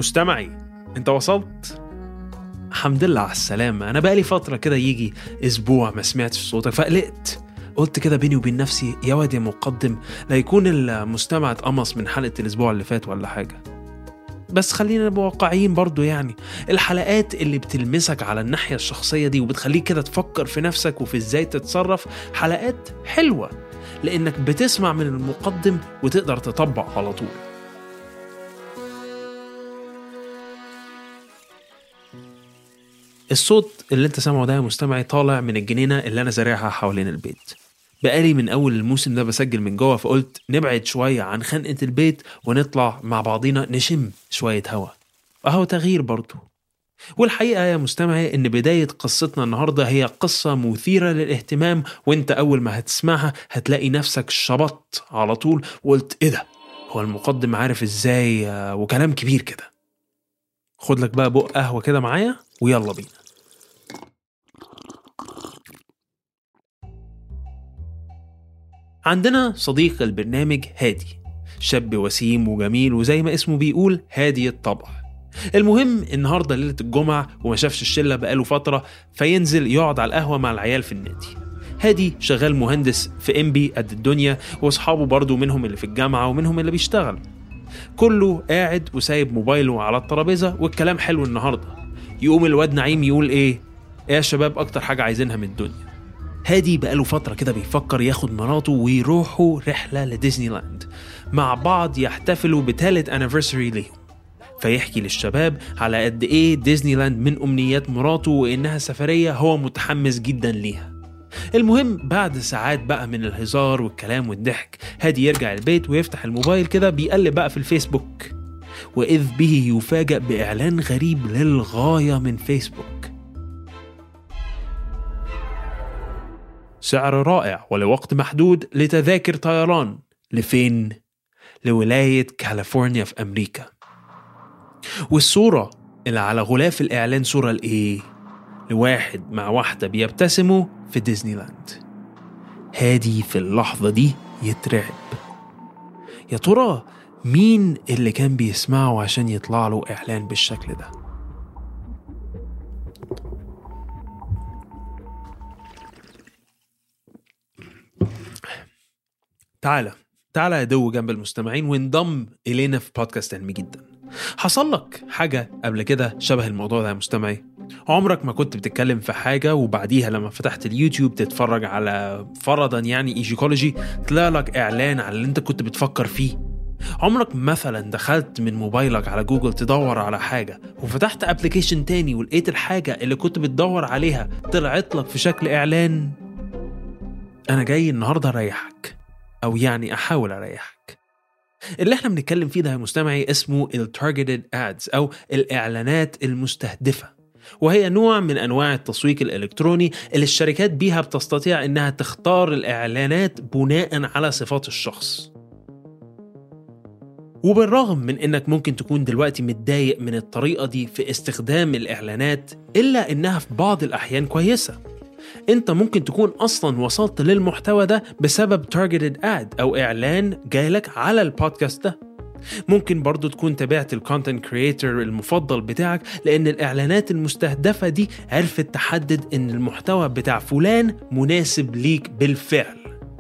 مستمعي انت وصلت الحمد لله على السلامة أنا بقالي فترة كده يجي أسبوع ما سمعتش صوتك فقلقت قلت كده بيني وبين نفسي يا واد يا مقدم لا يكون المستمع اتقمص من حلقة الأسبوع اللي فات ولا حاجة بس خلينا نبقى واقعيين برضو يعني الحلقات اللي بتلمسك على الناحية الشخصية دي وبتخليك كده تفكر في نفسك وفي ازاي تتصرف حلقات حلوة لأنك بتسمع من المقدم وتقدر تطبق على طول الصوت اللي انت سامعه ده يا مستمعي طالع من الجنينة اللي أنا زارعها حوالين البيت بقالي من أول الموسم ده بسجل من جوه فقلت نبعد شوية عن خنقة البيت ونطلع مع بعضينا نشم شوية هوا أهو تغيير برضه والحقيقة يا مستمعي إن بداية قصتنا النهاردة هي قصة مثيرة للاهتمام وإنت أول ما هتسمعها هتلاقي نفسك شبطت على طول وقلت إيه ده؟ هو المقدم عارف إزاي آه، وكلام كبير كده خد لك بقى بق قهوة كده معايا ويلا بينا عندنا صديق البرنامج هادي شاب وسيم وجميل وزي ما اسمه بيقول هادي الطبع المهم النهارده ليله الجمعه وما شافش الشله بقاله فتره فينزل يقعد على القهوه مع العيال في النادي هادي شغال مهندس في امبي قد الدنيا واصحابه برضه منهم اللي في الجامعه ومنهم اللي بيشتغل كله قاعد وسايب موبايله على الترابيزه والكلام حلو النهارده يقوم الواد نعيم يقول ايه ايه يا شباب اكتر حاجه عايزينها من الدنيا هادي بقاله فترة كده بيفكر ياخد مراته ويروحوا رحلة لديزني لاند مع بعض يحتفلوا بتالت انيفرساري ليهم فيحكي للشباب على قد ايه ديزني لاند من امنيات مراته وانها سفرية هو متحمس جدا ليها المهم بعد ساعات بقى من الهزار والكلام والضحك هادي يرجع البيت ويفتح الموبايل كده بيقلب بقى في الفيسبوك وإذ به يفاجأ بإعلان غريب للغاية من فيسبوك سعر رائع ولوقت محدود لتذاكر طيران لفين؟ لولاية كاليفورنيا في أمريكا والصورة اللي على غلاف الإعلان صورة لإيه؟ لواحد مع واحدة بيبتسموا في ديزني لاند هادي في اللحظة دي يترعب يا ترى مين اللي كان بيسمعه عشان يطلع له إعلان بالشكل ده؟ تعالى تعالى يا دو جنب المستمعين وانضم إلينا في بودكاست علمي جدا حصل لك حاجة قبل كده شبه الموضوع ده يا مستمعي عمرك ما كنت بتتكلم في حاجة وبعديها لما فتحت اليوتيوب تتفرج على فرضا يعني ايجيكولوجي طلع لك إعلان على اللي انت كنت بتفكر فيه عمرك مثلا دخلت من موبايلك على جوجل تدور على حاجة وفتحت ابلكيشن تاني ولقيت الحاجة اللي كنت بتدور عليها طلعت لك في شكل إعلان أنا جاي النهاردة أريحك أو يعني أحاول أريحك اللي احنا بنتكلم فيه ده يا مستمعي اسمه التارجتد ادز او الاعلانات المستهدفه وهي نوع من انواع التسويق الالكتروني اللي الشركات بيها بتستطيع انها تختار الاعلانات بناء على صفات الشخص وبالرغم من انك ممكن تكون دلوقتي متضايق من الطريقه دي في استخدام الاعلانات الا انها في بعض الاحيان كويسه انت ممكن تكون اصلا وصلت للمحتوى ده بسبب targeted ad او اعلان جايلك على البودكاست ده ممكن برضو تكون تابعت الكونتنت كريتور المفضل بتاعك لان الاعلانات المستهدفه دي عرفت تحدد ان المحتوى بتاع فلان مناسب ليك بالفعل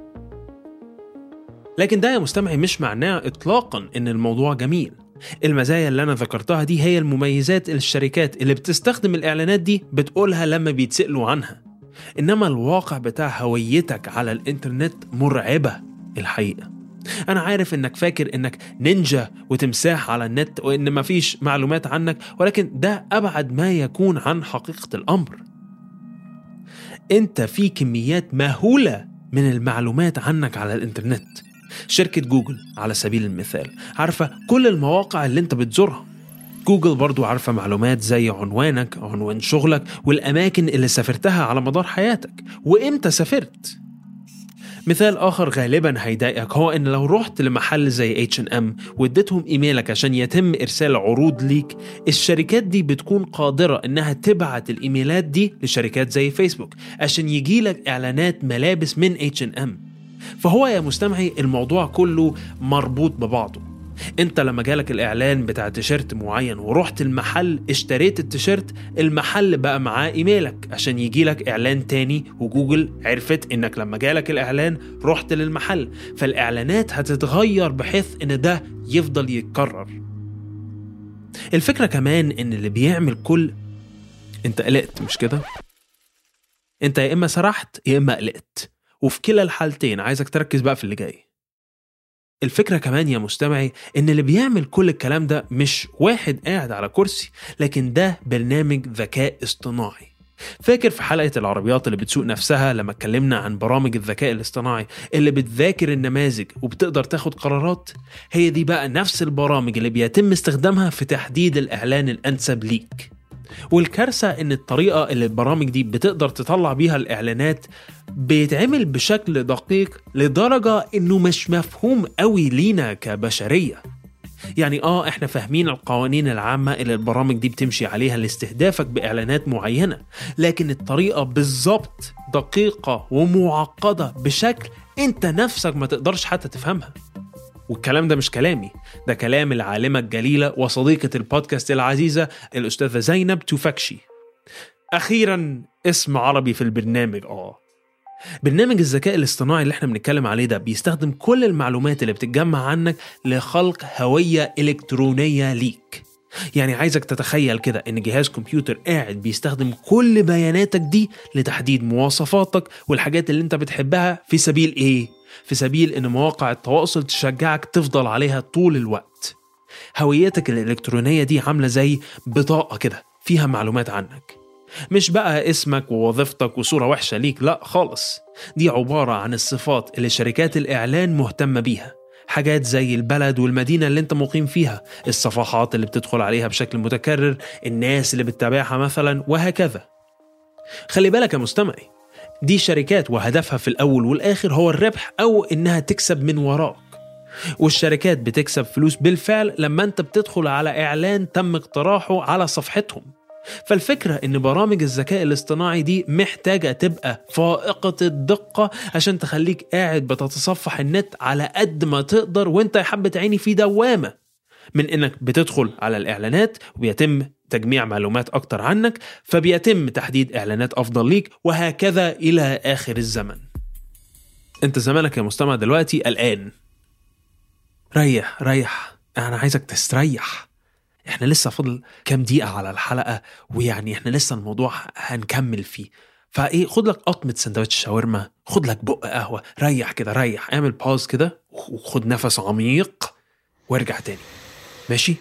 لكن ده يا مستمعي مش معناه اطلاقا ان الموضوع جميل المزايا اللي انا ذكرتها دي هي المميزات اللي الشركات اللي بتستخدم الاعلانات دي بتقولها لما بيتسالوا عنها انما الواقع بتاع هويتك على الانترنت مرعبه الحقيقه انا عارف انك فاكر انك نينجا وتمساح على النت وان مفيش معلومات عنك ولكن ده ابعد ما يكون عن حقيقه الامر انت في كميات مهوله من المعلومات عنك على الانترنت شركة جوجل على سبيل المثال عارفة كل المواقع اللي انت بتزورها جوجل برضو عارفة معلومات زي عنوانك عنوان شغلك والأماكن اللي سافرتها على مدار حياتك وإمتى سافرت مثال آخر غالبا هيضايقك هو إن لو رحت لمحل زي H&M واديتهم إيميلك عشان يتم إرسال عروض ليك الشركات دي بتكون قادرة إنها تبعت الإيميلات دي لشركات زي فيسبوك عشان يجيلك إعلانات ملابس من H&M فهو يا مستمعي الموضوع كله مربوط ببعضه انت لما جالك الاعلان بتاع تيشيرت معين ورحت المحل اشتريت التيشيرت المحل بقى معاه ايميلك عشان يجيلك اعلان تاني وجوجل عرفت انك لما جالك الاعلان رحت للمحل فالاعلانات هتتغير بحيث ان ده يفضل يتكرر الفكرة كمان ان اللي بيعمل كل انت قلقت مش كده؟ انت يا اما سرحت يا اما قلقت وفي كلا الحالتين عايزك تركز بقى في اللي جاي الفكرة كمان يا مستمعي إن اللي بيعمل كل الكلام ده مش واحد قاعد على كرسي لكن ده برنامج ذكاء اصطناعي فاكر في حلقة العربيات اللي بتسوق نفسها لما اتكلمنا عن برامج الذكاء الاصطناعي اللي بتذاكر النماذج وبتقدر تاخد قرارات هي دي بقى نفس البرامج اللي بيتم استخدامها في تحديد الإعلان الأنسب ليك والكارثة إن الطريقة اللي البرامج دي بتقدر تطلع بيها الإعلانات بيتعمل بشكل دقيق لدرجة إنه مش مفهوم قوي لينا كبشرية يعني اه احنا فاهمين القوانين العامة اللي البرامج دي بتمشي عليها لاستهدافك بإعلانات معينة لكن الطريقة بالظبط دقيقة ومعقدة بشكل انت نفسك ما تقدرش حتى تفهمها والكلام ده مش كلامي ده كلام العالمة الجليلة وصديقة البودكاست العزيزة الأستاذة زينب توفكشي أخيرا اسم عربي في البرنامج آه برنامج الذكاء الاصطناعي اللي احنا بنتكلم عليه ده بيستخدم كل المعلومات اللي بتتجمع عنك لخلق هوية إلكترونية ليك يعني عايزك تتخيل كده ان جهاز كمبيوتر قاعد بيستخدم كل بياناتك دي لتحديد مواصفاتك والحاجات اللي انت بتحبها في سبيل ايه؟ في سبيل ان مواقع التواصل تشجعك تفضل عليها طول الوقت هويتك الإلكترونية دي عاملة زي بطاقة كده فيها معلومات عنك مش بقى اسمك ووظيفتك وصورة وحشة ليك لا خالص دي عبارة عن الصفات اللي شركات الإعلان مهتمة بيها حاجات زي البلد والمدينة اللي انت مقيم فيها الصفحات اللي بتدخل عليها بشكل متكرر الناس اللي بتتابعها مثلا وهكذا خلي بالك يا مستمعي دي شركات وهدفها في الأول والآخر هو الربح أو إنها تكسب من وراك والشركات بتكسب فلوس بالفعل لما انت بتدخل على إعلان تم اقتراحه على صفحتهم فالفكرة إن برامج الذكاء الاصطناعي دي محتاجة تبقى فائقة الدقة عشان تخليك قاعد بتتصفح النت على قد ما تقدر وانت يا حبة عيني في دوامة من إنك بتدخل على الإعلانات وبيتم تجميع معلومات أكتر عنك فبيتم تحديد إعلانات أفضل ليك وهكذا إلى آخر الزمن أنت زمانك يا مستمع دلوقتي قلقان ريح ريح أنا عايزك تستريح احنا لسه فاضل كام دقيقة على الحلقة ويعني احنا لسه الموضوع هنكمل فيه فايه خد لك قطمة سندوتش شاورما خد لك بق قهوة ريح كده ريح اعمل باوز كده وخد نفس عميق وارجع تاني ماشي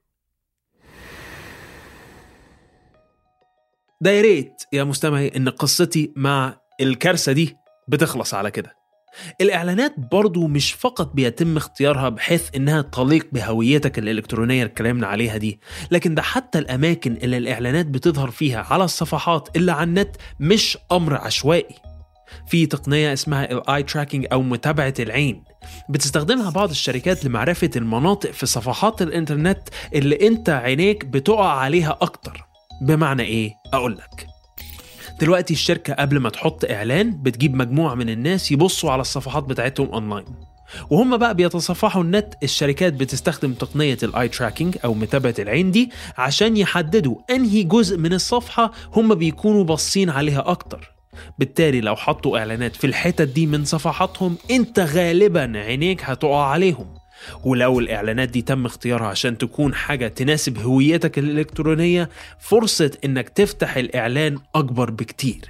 ده يا ريت يا مستمعي ان قصتي مع الكارثة دي بتخلص على كده الإعلانات برضو مش فقط بيتم اختيارها بحيث إنها تليق بهويتك الإلكترونية اللي اتكلمنا عليها دي لكن ده حتى الأماكن اللي الإعلانات بتظهر فيها على الصفحات اللي على النت مش أمر عشوائي في تقنية اسمها الاي تراكنج أو متابعة العين بتستخدمها بعض الشركات لمعرفة المناطق في صفحات الإنترنت اللي أنت عينيك بتقع عليها أكتر بمعنى إيه؟ أقول لك دلوقتي الشركة قبل ما تحط إعلان بتجيب مجموعة من الناس يبصوا على الصفحات بتاعتهم أونلاين وهم بقى بيتصفحوا النت الشركات بتستخدم تقنية الاي تراكنج أو متابعة العين دي عشان يحددوا أنهي جزء من الصفحة هم بيكونوا باصين عليها أكتر بالتالي لو حطوا إعلانات في الحتت دي من صفحاتهم أنت غالبا عينيك هتقع عليهم ولو الإعلانات دي تم اختيارها عشان تكون حاجة تناسب هويتك الإلكترونية فرصة إنك تفتح الإعلان أكبر بكتير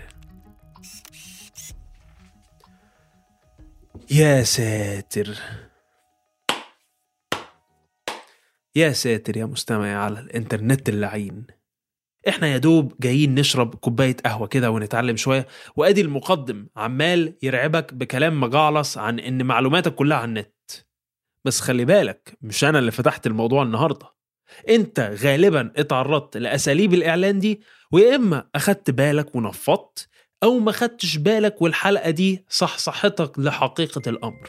يا ساتر يا ساتر يا مستمعي على الإنترنت اللعين احنا يا دوب جايين نشرب كوبايه قهوه كده ونتعلم شويه وادي المقدم عمال يرعبك بكلام مجعلص عن ان معلوماتك كلها على النت بس خلي بالك مش انا اللي فتحت الموضوع النهارده انت غالبا اتعرضت لاساليب الاعلان دي ويا اما اخدت بالك ونفضت او ما خدتش بالك والحلقه دي صحصحتك لحقيقه الامر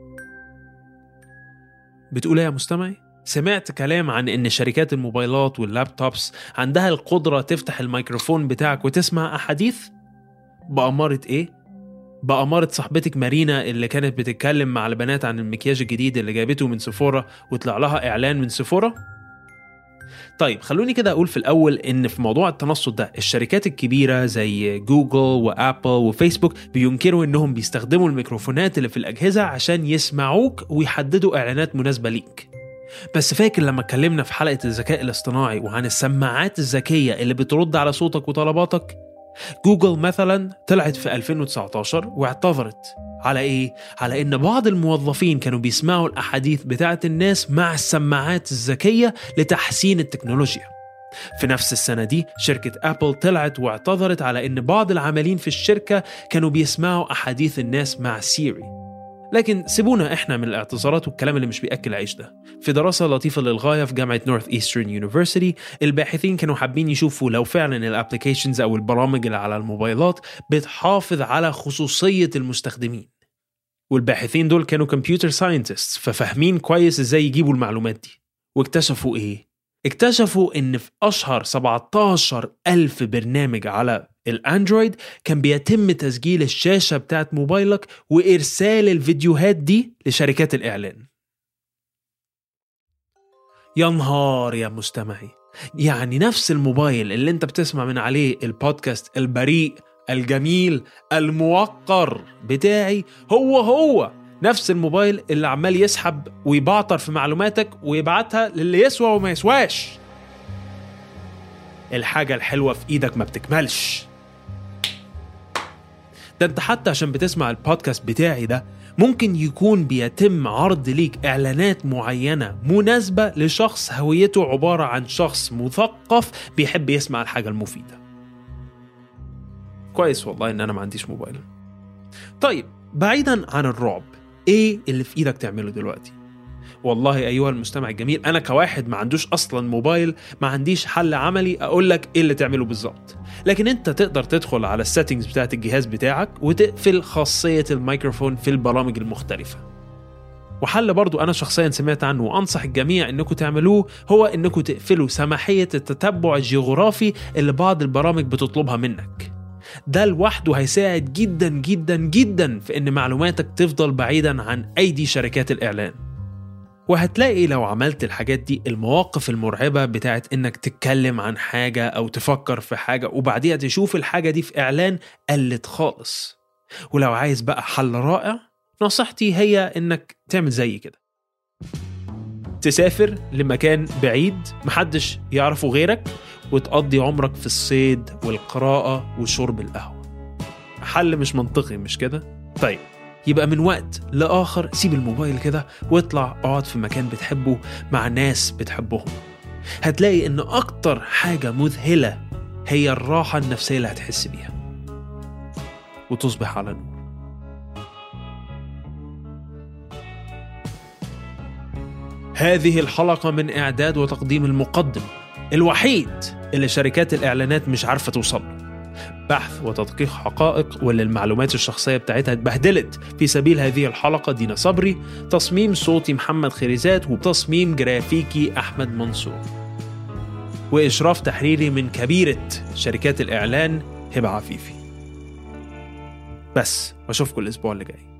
بتقول ايه يا مستمعي سمعت كلام عن ان شركات الموبايلات واللابتوبس عندها القدره تفتح الميكروفون بتاعك وتسمع احاديث بأمارة ايه بأمارة صاحبتك مارينا اللي كانت بتتكلم مع البنات عن المكياج الجديد اللي جابته من سيفورا وطلع لها إعلان من سيفورا طيب خلوني كده اقول في الاول ان في موضوع التنصت ده الشركات الكبيره زي جوجل وابل وفيسبوك بينكروا انهم بيستخدموا الميكروفونات اللي في الاجهزه عشان يسمعوك ويحددوا اعلانات مناسبه ليك بس فاكر لما اتكلمنا في حلقه الذكاء الاصطناعي وعن السماعات الذكيه اللي بترد على صوتك وطلباتك جوجل مثلا طلعت في 2019 واعتذرت على ايه؟ على ان بعض الموظفين كانوا بيسمعوا الاحاديث بتاعه الناس مع السماعات الذكيه لتحسين التكنولوجيا. في نفس السنة دي شركة أبل طلعت واعتذرت على إن بعض العاملين في الشركة كانوا بيسمعوا أحاديث الناس مع سيري لكن سيبونا احنا من الاعتذارات والكلام اللي مش بياكل عيش ده في دراسه لطيفه للغايه في جامعه نورث ايسترن يونيفرسيتي الباحثين كانوا حابين يشوفوا لو فعلا الابلكيشنز او البرامج اللي على الموبايلات بتحافظ على خصوصيه المستخدمين والباحثين دول كانوا كمبيوتر ساينتست ففاهمين كويس ازاي يجيبوا المعلومات دي واكتشفوا ايه اكتشفوا ان في اشهر 17 الف برنامج على الاندرويد كان بيتم تسجيل الشاشه بتاعت موبايلك وارسال الفيديوهات دي لشركات الاعلان يا نهار يا مستمعي يعني نفس الموبايل اللي انت بتسمع من عليه البودكاست البريء الجميل الموقر بتاعي هو هو نفس الموبايل اللي عمال يسحب ويبعتر في معلوماتك ويبعتها للي يسوى وما يسواش الحاجة الحلوة في ايدك ما بتكملش ده انت حتى عشان بتسمع البودكاست بتاعي ده ممكن يكون بيتم عرض ليك اعلانات معينة مناسبة لشخص هويته عبارة عن شخص مثقف بيحب يسمع الحاجة المفيدة كويس والله ان انا ما عنديش موبايل طيب بعيدا عن الرعب ايه اللي في ايدك تعمله دلوقتي والله ايها المستمع الجميل انا كواحد ما عندوش اصلا موبايل ما عنديش حل عملي اقول لك ايه اللي تعمله بالظبط لكن انت تقدر تدخل على السيتنجز بتاعت الجهاز بتاعك وتقفل خاصيه الميكروفون في البرامج المختلفه وحل برضو أنا شخصيا سمعت عنه وأنصح الجميع أنكم تعملوه هو أنكم تقفلوا سماحية التتبع الجغرافي اللي بعض البرامج بتطلبها منك ده لوحده هيساعد جدا جدا جدا في ان معلوماتك تفضل بعيدا عن ايدي شركات الاعلان وهتلاقي لو عملت الحاجات دي المواقف المرعبة بتاعت انك تتكلم عن حاجة او تفكر في حاجة وبعديها تشوف الحاجة دي في اعلان قلت خالص ولو عايز بقى حل رائع نصيحتي هي انك تعمل زي كده تسافر لمكان بعيد محدش يعرفه غيرك وتقضي عمرك في الصيد والقراءة وشرب القهوة حل مش منطقي مش كده؟ طيب يبقى من وقت لآخر سيب الموبايل كده واطلع اقعد في مكان بتحبه مع ناس بتحبهم هتلاقي ان اكتر حاجة مذهلة هي الراحة النفسية اللي هتحس بيها وتصبح على نور هذه الحلقة من إعداد وتقديم المقدم الوحيد اللي شركات الإعلانات مش عارفة توصل له بحث وتدقيق حقائق واللي المعلومات الشخصية بتاعتها اتبهدلت في سبيل هذه الحلقة دينا صبري تصميم صوتي محمد خريزات وتصميم جرافيكي أحمد منصور وإشراف تحريري من كبيرة شركات الإعلان هبة عفيفي بس واشوفكم الأسبوع اللي جاي